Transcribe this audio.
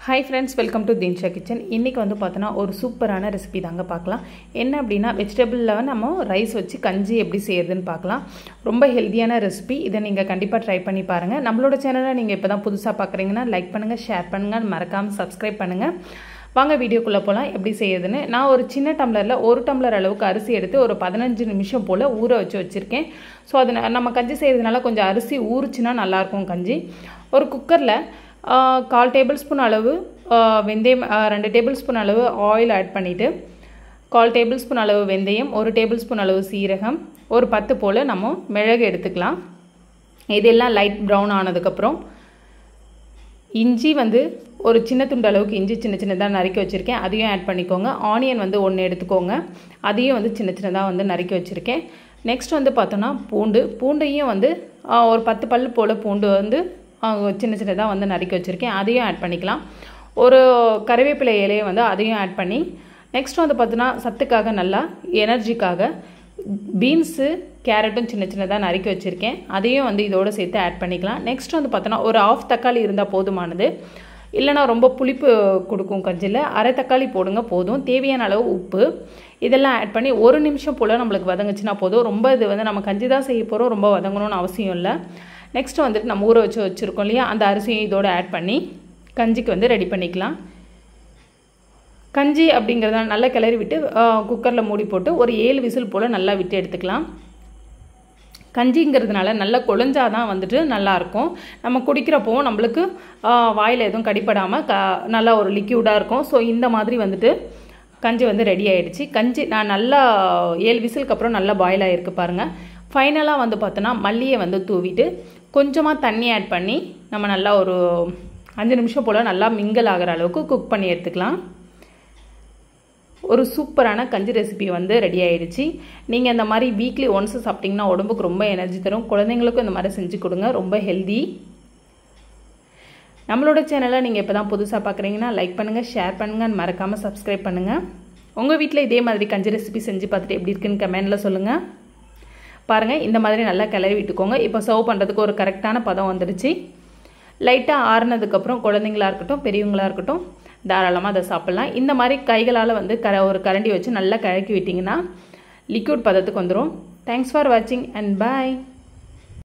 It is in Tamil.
hi friends welcome to Deensha kitchen இன்றைக்கி வந்து பார்த்தோன்னா ஒரு சூப்பரான ரெசிபி தாங்க பார்க்கலாம் என்ன அப்படின்னா வெஜிடபிளில் நம்ம ரைஸ் வச்சு கஞ்சி எப்படி செய்யறதுன்னு பார்க்கலாம் ரொம்ப ஹெல்த்தியான ரெசிபி இதை நீங்கள் கண்டிப்பாக ட்ரை பண்ணி பாருங்கள் நம்மளோட சேனலை நீங்கள் இப்போ தான் புதுசாக பார்க்குறீங்கன்னா லைக் பண்ணுங்கள் ஷேர் பண்ணுங்கள் மறக்காமல் சப்ஸ்கிரைப் பண்ணுங்கள் வாங்க வீடியோக்குள்ளே போகலாம் எப்படி செய்யுதுன்னு நான் ஒரு சின்ன டம்ளரில் ஒரு டம்ளர் அளவுக்கு அரிசி எடுத்து ஒரு பதினஞ்சு நிமிஷம் போல் ஊற வச்சு வச்சுருக்கேன் ஸோ அது நம்ம கஞ்சி செய்கிறதுனால கொஞ்சம் அரிசி ஊறுச்சுன்னா நல்லாயிருக்கும் கஞ்சி ஒரு குக்கரில் கால் டேபிள் ஸ்பூன் அளவு வெந்தயம் ரெண்டு டேபிள் ஸ்பூன் அளவு ஆயில் ஆட் பண்ணிவிட்டு கால் டேபிள் ஸ்பூன் அளவு வெந்தயம் ஒரு டேபிள் ஸ்பூன் அளவு சீரகம் ஒரு பத்து போல் நம்ம மிளகு எடுத்துக்கலாம் இதெல்லாம் லைட் ப்ரௌன் ஆனதுக்கப்புறம் இஞ்சி வந்து ஒரு சின்ன துண்டு அளவுக்கு இஞ்சி சின்ன சின்னதாக நறுக்கி வச்சுருக்கேன் அதையும் ஆட் பண்ணிக்கோங்க ஆனியன் வந்து ஒன்று எடுத்துக்கோங்க அதையும் வந்து சின்ன சின்னதாக வந்து நறுக்கி வச்சுருக்கேன் நெக்ஸ்ட் வந்து பார்த்தோன்னா பூண்டு பூண்டையும் வந்து ஒரு பத்து பல் போல் பூண்டு வந்து சின்ன சின்னதாக வந்து நறுக்கி வச்சுருக்கேன் அதையும் ஆட் பண்ணிக்கலாம் ஒரு கருவேப்பிலை இலையை வந்து அதையும் ஆட் பண்ணி நெக்ஸ்ட் வந்து பார்த்தோன்னா சத்துக்காக நல்லா எனர்ஜிக்காக பீன்ஸு கேரட்டும் சின்ன சின்னதாக நறுக்கி வச்சுருக்கேன் அதையும் வந்து இதோடு சேர்த்து ஆட் பண்ணிக்கலாம் நெக்ஸ்ட் வந்து பார்த்தோன்னா ஒரு ஆஃப் தக்காளி இருந்தால் போதுமானது இல்லைனா ரொம்ப புளிப்பு கொடுக்கும் கஞ்சியில் அரை தக்காளி போடுங்க போதும் தேவையான அளவு உப்பு இதெல்லாம் ஆட் பண்ணி ஒரு நிமிஷம் போல் நம்மளுக்கு வதங்குச்சுன்னா போதும் ரொம்ப இது வந்து நம்ம கஞ்சி தான் செய்ய போகிறோம் ரொம்ப வதங்கணும்னு அவசியம் இல்லை நெக்ஸ்ட் வந்துட்டு நம்ம ஊற வச்சு வச்சுருக்கோம் இல்லையா அந்த அரிசியும் இதோடு ஆட் பண்ணி கஞ்சிக்கு வந்து ரெடி பண்ணிக்கலாம் கஞ்சி அப்படிங்கிறத நல்லா கிளறி விட்டு குக்கரில் மூடி போட்டு ஒரு ஏழு விசில் போல் நல்லா விட்டு எடுத்துக்கலாம் கஞ்சிங்கிறதுனால நல்லா குழஞ்சாதான் வந்துட்டு நல்லாயிருக்கும் நம்ம குடிக்கிறப்போ நம்மளுக்கு வாயில் எதுவும் கடிப்படாமல் க நல்லா ஒரு லிக்யூடாக இருக்கும் ஸோ இந்த மாதிரி வந்துட்டு கஞ்சி வந்து ரெடி ஆகிடுச்சு கஞ்சி நான் நல்லா ஏழு விசிலுக்கு அப்புறம் நல்லா பாயில் ஆகிருக்கு பாருங்கள் ஃபைனலாக வந்து பார்த்தோன்னா மல்லியை வந்து தூவிட்டு கொஞ்சமாக தண்ணி ஆட் பண்ணி நம்ம நல்லா ஒரு அஞ்சு நிமிஷம் போல் நல்லா மிங்கல் ஆகிற அளவுக்கு குக் பண்ணி எடுத்துக்கலாம் ஒரு சூப்பரான கஞ்சி ரெசிபி வந்து ரெடி ஆகிடுச்சு நீங்கள் இந்த மாதிரி வீக்லி ஒன்ஸ் சாப்பிட்டிங்கன்னா உடம்புக்கு ரொம்ப எனர்ஜி தரும் குழந்தைங்களுக்கும் இந்த மாதிரி செஞ்சு கொடுங்க ரொம்ப ஹெல்தி நம்மளோட சேனலை நீங்கள் இப்போ தான் புதுசாக பார்க்குறீங்கன்னா லைக் பண்ணுங்கள் ஷேர் பண்ணுங்கள் மறக்காமல் சப்ஸ்கிரைப் பண்ணுங்கள் உங்கள் வீட்டில் இதே மாதிரி கஞ்சி ரெசிபி செஞ்சு பார்த்துட்டு எப்படி இருக்குன்னு கமெண்டில் சொல்லுங்கள் பாருங்கள் இந்த மாதிரி நல்லா கிளறி விட்டுக்கோங்க இப்போ சர்வ் பண்ணுறதுக்கு ஒரு கரெக்டான பதம் வந்துடுச்சு லைட்டாக ஆறுனதுக்கப்புறம் குழந்தைங்களா இருக்கட்டும் பெரியவங்களா இருக்கட்டும் தாராளமாக அதை சாப்பிட்லாம் இந்த மாதிரி கைகளால் வந்து க ஒரு கரண்டி வச்சு நல்லா கழக்கி விட்டிங்கன்னா லிக்விட் பதத்துக்கு வந்துடும் தேங்க்ஸ் ஃபார் வாட்சிங் அண்ட் பாய்